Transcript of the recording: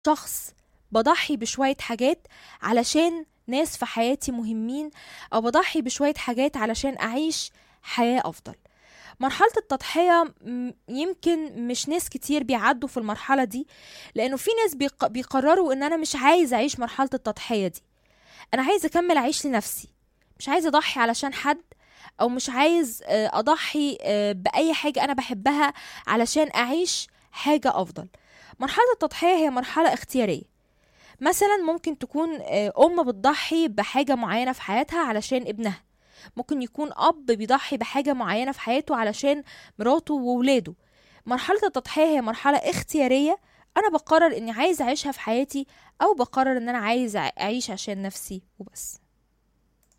شخص بضحي بشوية حاجات علشان ناس في حياتي مهمين أو بضحي بشوية حاجات علشان أعيش حياة أفضل مرحلة التضحية م- يمكن مش ناس كتير بيعدوا في المرحلة دي لأنه في ناس بيق- بيقرروا إن أنا مش عايز أعيش مرحلة التضحية دي أنا عايز أكمل أعيش لنفسي مش عايز أضحي علشان حد أو مش عايز آه، أضحي آه، بأي حاجة أنا بحبها علشان أعيش حاجة أفضل مرحلة التضحية هي مرحلة اختيارية مثلا ممكن تكون آه، أم بتضحي بحاجة معينة في حياتها علشان ابنها ممكن يكون أب بيضحي بحاجة معينة في حياته علشان مراته وولاده مرحلة التضحية هي مرحلة اختيارية أنا بقرر إني عايز أعيشها في حياتي أو بقرر إن أنا عايز أعيش عشان نفسي وبس